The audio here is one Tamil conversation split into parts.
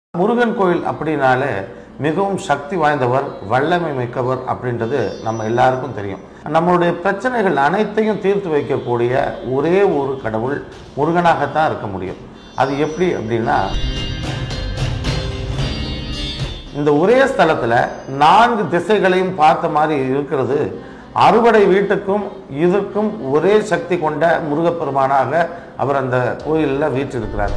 முருகன் கோயில் அப்படின்னாலே மிகவும் சக்தி வாய்ந்தவர் வல்லமை மிக்கவர் அப்படின்றது நம்ம எல்லாருக்கும் தெரியும் நம்மளுடைய பிரச்சனைகள் அனைத்தையும் தீர்த்து வைக்கக்கூடிய ஒரே ஒரு கடவுள் முருகனாகத்தான் இருக்க முடியும் அது எப்படி அப்படின்னா இந்த ஒரே ஸ்தலத்தில் நான்கு திசைகளையும் பார்த்த மாதிரி இருக்கிறது அறுவடை வீட்டுக்கும் இதற்கும் ஒரே சக்தி கொண்ட முருகப்பெருமானாக அவர் அந்த கோயிலில் வீற்றிருக்கிறார்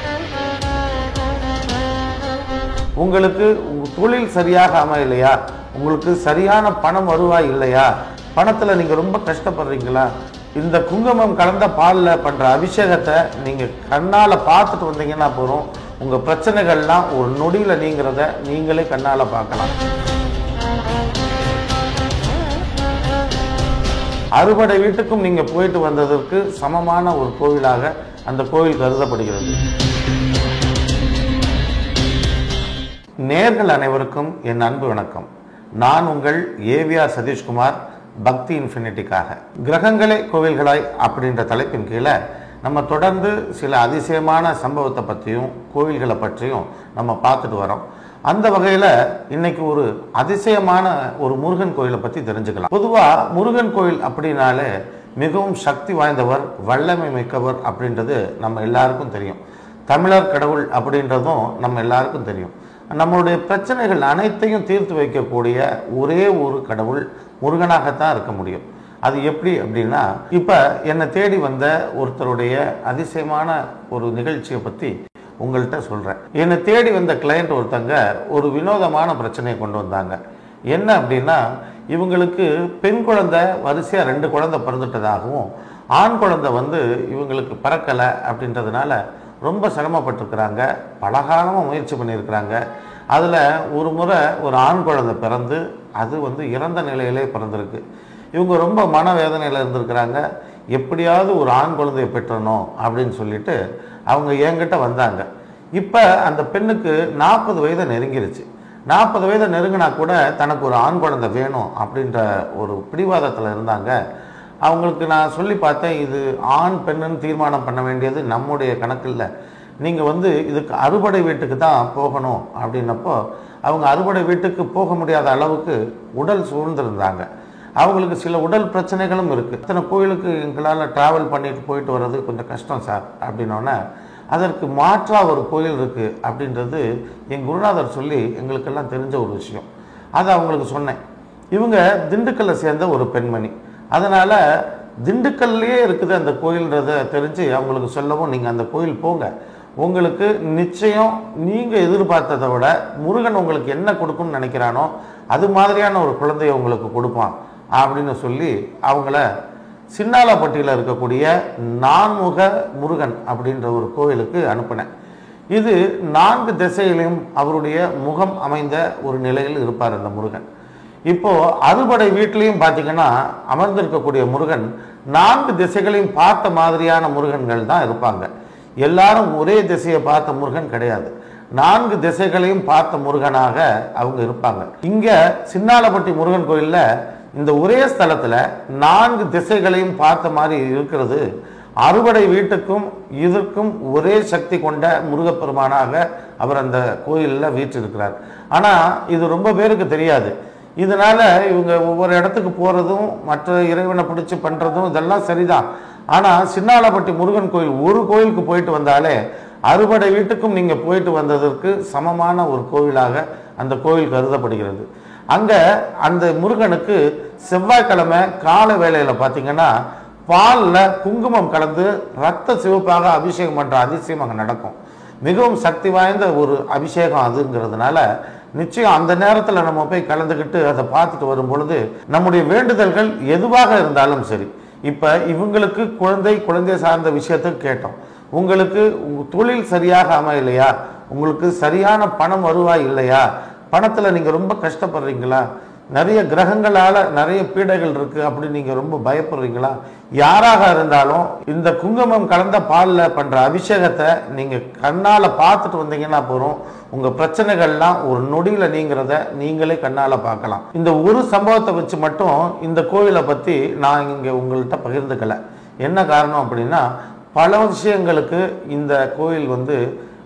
உங்களுக்கு உங்க தொழில் சரியாக அமையலையா உங்களுக்கு சரியான பணம் வருவாய் இல்லையா பணத்தில் நீங்கள் ரொம்ப கஷ்டப்படுறீங்களா இந்த குங்குமம் கலந்த பாலில் பண்ணுற அபிஷேகத்தை நீங்கள் கண்ணால் பார்த்துட்டு வந்தீங்கன்னா போகிறோம் உங்கள் பிரச்சனைகள்லாம் ஒரு நொடியில் நீங்கிறத நீங்களே கண்ணால் பார்க்கலாம் அறுபடை வீட்டுக்கும் நீங்கள் போயிட்டு வந்ததற்கு சமமான ஒரு கோவிலாக அந்த கோவில் கருதப்படுகிறது நேர்கள் அனைவருக்கும் என் அன்பு வணக்கம் நான் உங்கள் ஏவிஆர் சதீஷ்குமார் பக்தி இன்ஃபினிட்டிக்காக கிரகங்களே கோவில்களாய் அப்படின்ற தலைப்பின் கீழே நம்ம தொடர்ந்து சில அதிசயமான சம்பவத்தை பற்றியும் கோவில்களை பற்றியும் நம்ம பார்த்துட்டு வரோம் அந்த வகையில் இன்னைக்கு ஒரு அதிசயமான ஒரு முருகன் கோயிலை பற்றி தெரிஞ்சுக்கலாம் பொதுவாக முருகன் கோயில் அப்படின்னாலே மிகவும் சக்தி வாய்ந்தவர் வல்லமை மிக்கவர் அப்படின்றது நம்ம எல்லாருக்கும் தெரியும் தமிழர் கடவுள் அப்படின்றதும் நம்ம எல்லாருக்கும் தெரியும் நம்மளுடைய பிரச்சனைகள் அனைத்தையும் தீர்த்து வைக்கக்கூடிய ஒரே ஒரு கடவுள் முருகனாகத்தான் இருக்க முடியும் அது எப்படி அப்படின்னா இப்போ என்னை தேடி வந்த ஒருத்தருடைய அதிசயமான ஒரு நிகழ்ச்சியை பற்றி உங்கள்கிட்ட சொல்கிறேன் என்னை தேடி வந்த கிளையண்ட் ஒருத்தங்க ஒரு வினோதமான பிரச்சனையை கொண்டு வந்தாங்க என்ன அப்படின்னா இவங்களுக்கு பெண் குழந்தை வரிசையாக ரெண்டு குழந்தை பிறந்துட்டதாகவும் ஆண் குழந்தை வந்து இவங்களுக்கு பிறக்கலை அப்படின்றதுனால ரொம்ப சிரமப்பட்டிருக்கிறாங்க பலகாலமாக முயற்சி பண்ணியிருக்கிறாங்க அதில் ஒரு முறை ஒரு ஆண் குழந்தை பிறந்து அது வந்து இறந்த நிலையிலே பிறந்திருக்கு இவங்க ரொம்ப மனவேதனையில் இருந்திருக்கிறாங்க எப்படியாவது ஒரு ஆண் குழந்தையை பெற்றணும் அப்படின்னு சொல்லிட்டு அவங்க என்கிட்ட வந்தாங்க இப்போ அந்த பெண்ணுக்கு நாற்பது வயதை நெருங்கிருச்சு நாற்பது வயதை நெருங்கினா கூட தனக்கு ஒரு ஆண் குழந்தை வேணும் அப்படின்ற ஒரு பிடிவாதத்தில் இருந்தாங்க அவங்களுக்கு நான் சொல்லி பார்த்தேன் இது ஆண் பெண்ணுன்னு தீர்மானம் பண்ண வேண்டியது நம்முடைய கணக்கில் நீங்கள் வந்து இதுக்கு அறுபடை வீட்டுக்கு தான் போகணும் அப்படின்னப்போ அவங்க அறுபடை வீட்டுக்கு போக முடியாத அளவுக்கு உடல் சூழ்ந்திருந்தாங்க அவங்களுக்கு சில உடல் பிரச்சனைகளும் இருக்குது இத்தனை கோயிலுக்கு எங்களால் ட்ராவல் பண்ணிட்டு போயிட்டு வர்றது கொஞ்சம் கஷ்டம் சார் அப்படின்னோடனே அதற்கு மாற்றாக ஒரு கோயில் இருக்குது அப்படின்றது என் குருநாதர் சொல்லி எங்களுக்கெல்லாம் தெரிஞ்ச ஒரு விஷயம் அதை அவங்களுக்கு சொன்னேன் இவங்க திண்டுக்கல்லை சேர்ந்த ஒரு பெண்மணி அதனால் திண்டுக்கல்லையே இருக்குது அந்த கோயில்ன்றத தெரிஞ்சு அவங்களுக்கு சொல்லவும் நீங்கள் அந்த கோயில் போங்க உங்களுக்கு நிச்சயம் நீங்கள் எதிர்பார்த்ததை விட முருகன் உங்களுக்கு என்ன கொடுக்கும்னு நினைக்கிறானோ அது மாதிரியான ஒரு குழந்தைய உங்களுக்கு கொடுப்பான் அப்படின்னு சொல்லி அவங்கள சின்னாலப்பட்டியில் இருக்கக்கூடிய நான்முக முருகன் அப்படின்ற ஒரு கோயிலுக்கு அனுப்பினேன் இது நான்கு திசையிலும் அவருடைய முகம் அமைந்த ஒரு நிலையில் இருப்பார் அந்த முருகன் இப்போ அறுபடை வீட்லேயும் பார்த்தீங்கன்னா அமர்ந்திருக்கக்கூடிய முருகன் நான்கு திசைகளையும் பார்த்த மாதிரியான முருகன்கள் தான் இருப்பாங்க எல்லாரும் ஒரே திசையை பார்த்த முருகன் கிடையாது நான்கு திசைகளையும் பார்த்த முருகனாக அவங்க இருப்பாங்க இங்க சின்னாலப்பட்டி முருகன் கோயில்ல இந்த ஒரே ஸ்தலத்துல நான்கு திசைகளையும் பார்த்த மாதிரி இருக்கிறது அறுபடை வீட்டுக்கும் இதற்கும் ஒரே சக்தி கொண்ட முருகப்பெருமானாக அவர் அந்த கோயிலில் வீற்றிருக்கிறார் ஆனால் இது ரொம்ப பேருக்கு தெரியாது இதனால இவங்க ஒவ்வொரு இடத்துக்கு போகிறதும் மற்ற இறைவனை பிடிச்சி பண்ணுறதும் இதெல்லாம் சரிதான் ஆனால் சின்னாலப்பட்டி முருகன் கோயில் ஒரு கோயிலுக்கு போயிட்டு வந்தாலே அறுபடை வீட்டுக்கும் நீங்கள் போயிட்டு வந்ததற்கு சமமான ஒரு கோவிலாக அந்த கோவில் கருதப்படுகிறது அங்கே அந்த முருகனுக்கு செவ்வாய்க்கிழமை கால வேளையில் பார்த்தீங்கன்னா பாலில் குங்குமம் கலந்து ரத்த சிவப்பாக அபிஷேகம் பண்ணுற அதிசயம் அங்கே நடக்கும் மிகவும் சக்தி வாய்ந்த ஒரு அபிஷேகம் அதுங்கிறதுனால நிச்சயம் அந்த நேரத்தில் நம்ம போய் கலந்துக்கிட்டு அதை பார்த்துட்டு வரும் பொழுது நம்முடைய வேண்டுதல்கள் எதுவாக இருந்தாலும் சரி இப்போ இவங்களுக்கு குழந்தை குழந்தை சார்ந்த விஷயத்துக்கு கேட்டோம் உங்களுக்கு உங்க தொழில் சரியாக அமையலையா உங்களுக்கு சரியான பணம் வருவாய் இல்லையா பணத்தில் நீங்கள் ரொம்ப கஷ்டப்படுறீங்களா நிறைய கிரகங்களால் நிறைய பீடைகள் இருக்குது அப்படின்னு நீங்கள் ரொம்ப பயப்படுறீங்களா யாராக இருந்தாலும் இந்த குங்குமம் கலந்த பாலில் பண்ணுற அபிஷேகத்தை நீங்கள் கண்ணால் பார்த்துட்டு வந்தீங்கன்னா போகிறோம் உங்கள் பிரச்சனைகள்லாம் ஒரு நொடியில் நீங்கிறத நீங்களே கண்ணால் பார்க்கலாம் இந்த ஒரு சம்பவத்தை வச்சு மட்டும் இந்த கோயிலை பற்றி நான் இங்கே உங்கள்கிட்ட பகிர்ந்துக்கல என்ன காரணம் அப்படின்னா பல விஷயங்களுக்கு இந்த கோயில் வந்து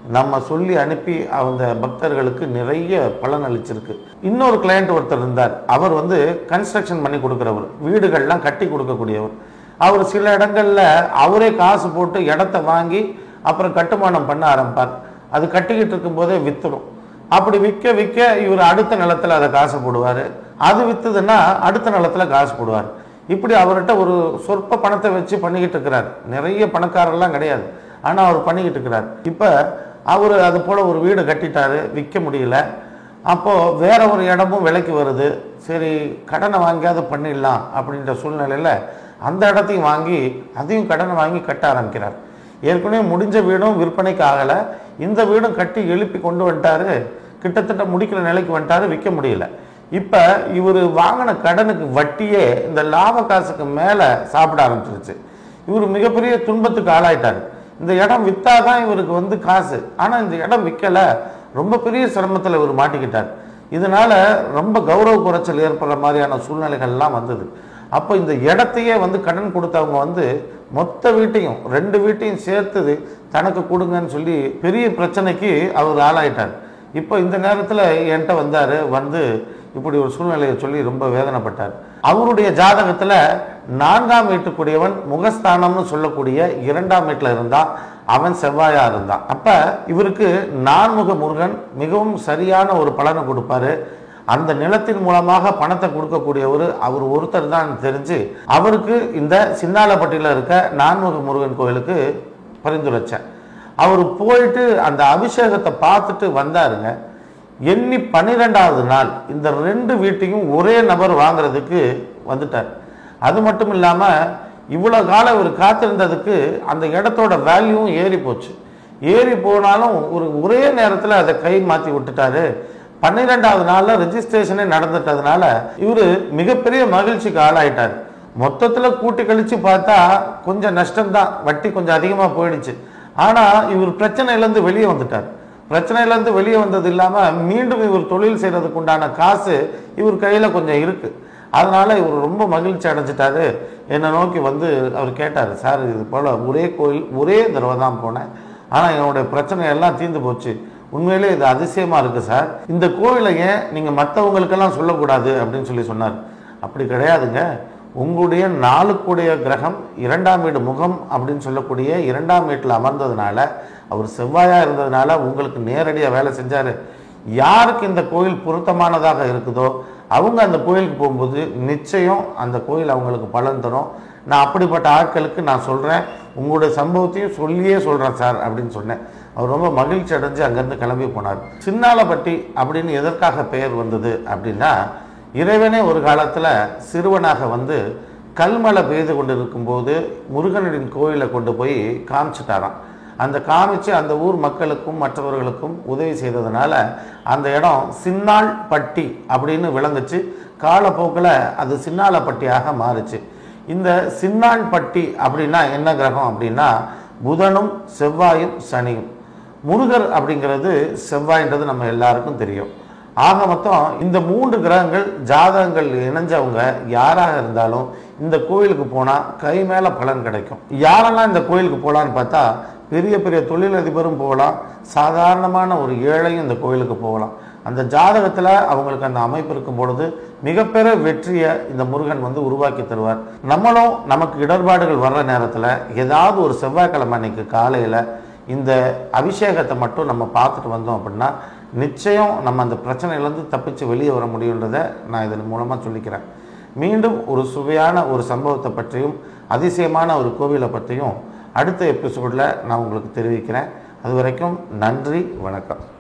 நம்ம சொல்லி அனுப்பி அந்த பக்தர்களுக்கு நிறைய பலன் அளிச்சிருக்கு இன்னொரு கிளையண்ட் ஒருத்தர் இருந்தார் அவர் வந்து கன்ஸ்ட்ரக்ஷன் பண்ணி கொடுக்குறவர் வீடுகள்லாம் கட்டி கொடுக்கக்கூடியவர் அவர் சில இடங்கள்ல அவரே காசு போட்டு இடத்த வாங்கி அப்புறம் கட்டுமானம் பண்ண ஆரம்பிப்பார் அது கட்டிக்கிட்டு இருக்கும்போதே வித்துடும் அப்படி விற்க விற்க இவர் அடுத்த நிலத்துல அதை காசு போடுவார் அது வித்துதுன்னா அடுத்த நிலத்துல காசு போடுவார் இப்படி அவர்கிட்ட ஒரு சொற்ப பணத்தை வச்சு பண்ணிக்கிட்டு இருக்கிறார் நிறைய பணக்காரர்லாம் கிடையாது ஆனால் அவர் பண்ணிக்கிட்டு இருக்கிறார் இப்போ அவர் அது போல் ஒரு வீடு கட்டிட்டாரு விற்க முடியல அப்போது வேற ஒரு இடமும் விலைக்கு வருது சரி கடனை வாங்கியாவது பண்ணிடலாம் அப்படின்ற சூழ்நிலையில் அந்த இடத்தையும் வாங்கி அதையும் கடனை வாங்கி கட்ட ஆரம்பிக்கிறார் ஏற்கனவே முடிஞ்ச வீடும் விற்பனைக்கு ஆகலை இந்த வீடும் கட்டி எழுப்பி கொண்டு வந்துட்டாரு கிட்டத்தட்ட முடிக்கிற நிலைக்கு வந்துட்டாரு விற்க முடியல இப்போ இவர் வாங்கின கடனுக்கு வட்டியே இந்த லாப காசுக்கு மேலே சாப்பிட ஆரம்பிச்சிருச்சு இவர் மிகப்பெரிய துன்பத்துக்கு ஆளாயிட்டார் இந்த இடம் வித்தாதான் இவருக்கு வந்து காசு ஆனால் இந்த இடம் விற்கலை ரொம்ப பெரிய சிரமத்தில் இவர் மாட்டிக்கிட்டார் இதனால ரொம்ப கௌரவ குறைச்சல் ஏற்படுற மாதிரியான சூழ்நிலைகள்லாம் வந்தது அப்போ இந்த இடத்தையே வந்து கடன் கொடுத்தவங்க வந்து மொத்த வீட்டையும் ரெண்டு வீட்டையும் சேர்த்தது தனக்கு கொடுங்கன்னு சொல்லி பெரிய பிரச்சனைக்கு அவர் ஆளாயிட்டார் இப்போ இந்த நேரத்தில் என்கிட்ட வந்தார் வந்து இப்படி ஒரு சூழ்நிலையை சொல்லி ரொம்ப வேதனைப்பட்டார் அவருடைய ஜாதகத்தில் நான்காம் வீட்டுக்குரியவன் முகஸ்தானம்னு சொல்லக்கூடிய இரண்டாம் வீட்டில் இருந்தான் அவன் செவ்வாயா இருந்தான் அப்ப இவருக்கு நான்முக முருகன் மிகவும் சரியான ஒரு பலனை கொடுப்பாரு அந்த நிலத்தின் மூலமாக பணத்தை கொடுக்கக்கூடியவர் அவர் ஒருத்தர் தான் தெரிஞ்சு அவருக்கு இந்த சின்னாலப்பட்டியில் இருக்க நான்முக முருகன் கோயிலுக்கு பரிந்துரைச்சேன் அவர் போயிட்டு அந்த அபிஷேகத்தை பார்த்துட்டு வந்தாருங்க எண்ணி பன்னிரெண்டாவது நாள் இந்த ரெண்டு வீட்டையும் ஒரே நபர் வாங்குறதுக்கு வந்துட்டார் அது மட்டும் இல்லாமல் இவ்வளோ காலம் இவர் காத்திருந்ததுக்கு அந்த இடத்தோட வேல்யூவும் ஏறி போச்சு ஏறி போனாலும் ஒரு ஒரே நேரத்தில் அதை கை மாற்றி விட்டுட்டாரு பன்னிரெண்டாவது நாளில் ரெஜிஸ்ட்ரேஷனே நடந்துட்டதுனால இவர் மிகப்பெரிய மகிழ்ச்சிக்கு ஆளாயிட்டார் மொத்தத்தில் கூட்டி கழிச்சு பார்த்தா கொஞ்சம் நஷ்டம்தான் வட்டி கொஞ்சம் அதிகமாக போயிடுச்சு ஆனால் இவர் பிரச்சனையிலேருந்து வெளியே வந்துட்டார் பிரச்சனையிலேருந்து வெளியே வந்தது இல்லாமல் மீண்டும் இவர் தொழில் செய்கிறதுக்கு உண்டான காசு இவர் கையில் கொஞ்சம் இருக்குது அதனால இவர் ரொம்ப மகிழ்ச்சி அடைஞ்சிட்டாரு என்னை நோக்கி வந்து அவர் கேட்டார் சார் இது போல் ஒரே கோயில் ஒரே தடவை தான் போனேன் ஆனால் என்னுடைய பிரச்சனை எல்லாம் தீர்ந்து போச்சு உண்மையிலே இது அதிசயமாக இருக்குது சார் இந்த கோவிலை ஏன் நீங்கள் மற்றவங்களுக்கெல்லாம் சொல்லக்கூடாது அப்படின்னு சொல்லி சொன்னார் அப்படி கிடையாதுங்க உங்களுடைய நாளுக்குடைய கிரகம் இரண்டாம் வீடு முகம் அப்படின்னு சொல்லக்கூடிய இரண்டாம் வீட்டில் அமர்ந்ததுனால அவர் செவ்வாயாக இருந்ததுனால உங்களுக்கு நேரடியாக வேலை செஞ்சார் யாருக்கு இந்த கோயில் பொருத்தமானதாக இருக்குதோ அவங்க அந்த கோயிலுக்கு போகும்போது நிச்சயம் அந்த கோயில் அவங்களுக்கு பலன் தரும் நான் அப்படிப்பட்ட ஆட்களுக்கு நான் சொல்கிறேன் உங்களுடைய சம்பவத்தையும் சொல்லியே சொல்கிறேன் சார் அப்படின்னு சொன்னேன் அவர் ரொம்ப மகிழ்ச்சி அடைஞ்சு அங்கேருந்து கிளம்பி போனார் சின்னாலப்பட்டி அப்படின்னு எதற்காக பெயர் வந்தது அப்படின்னா இறைவனே ஒரு காலத்தில் சிறுவனாக வந்து கல்மழை பெய்து கொண்டு இருக்கும்போது முருகனின் கோயிலை கொண்டு போய் காமிச்சிட்டாராம் அந்த காமிச்சு அந்த ஊர் மக்களுக்கும் மற்றவர்களுக்கும் உதவி செய்ததுனால அந்த இடம் சின்னாள் பட்டி அப்படின்னு விளங்குச்சு காலப்போக்கில் அது சின்னாலப்பட்டியாக மாறுச்சு இந்த சின்னாள் பட்டி அப்படின்னா என்ன கிரகம் அப்படின்னா புதனும் செவ்வாயும் சனியும் முருகர் அப்படிங்கிறது செவ்வாய்ன்றது நம்ம எல்லாருக்கும் தெரியும் ஆக மொத்தம் இந்த மூன்று கிரகங்கள் ஜாதகங்கள் இணைஞ்சவங்க யாராக இருந்தாலும் இந்த கோயிலுக்கு போனால் கை மேலே பலன் கிடைக்கும் யாரெல்லாம் இந்த கோயிலுக்கு போகலான்னு பார்த்தா பெரிய பெரிய தொழிலதிபரும் போகலாம் சாதாரணமான ஒரு ஏழையும் இந்த கோயிலுக்கு போகலாம் அந்த ஜாதகத்தில் அவங்களுக்கு அந்த அமைப்பு இருக்கும் பொழுது மிகப்பெரிய வெற்றியை இந்த முருகன் வந்து உருவாக்கி தருவார் நம்மளும் நமக்கு இடர்பாடுகள் வர்ற நேரத்தில் ஏதாவது ஒரு செவ்வாய்க்கிழமை அன்னைக்கு காலையில் இந்த அபிஷேகத்தை மட்டும் நம்ம பார்த்துட்டு வந்தோம் அப்படின்னா நிச்சயம் நம்ம அந்த பிரச்சனையிலேருந்து தப்பிச்சு வெளியே வர முடியுன்றதை நான் இதன் மூலமாக சொல்லிக்கிறேன் மீண்டும் ஒரு சுவையான ஒரு சம்பவத்தை பற்றியும் அதிசயமான ஒரு கோவிலை பற்றியும் அடுத்த எபிசோடில் நான் உங்களுக்கு தெரிவிக்கிறேன் அது வரைக்கும் நன்றி வணக்கம்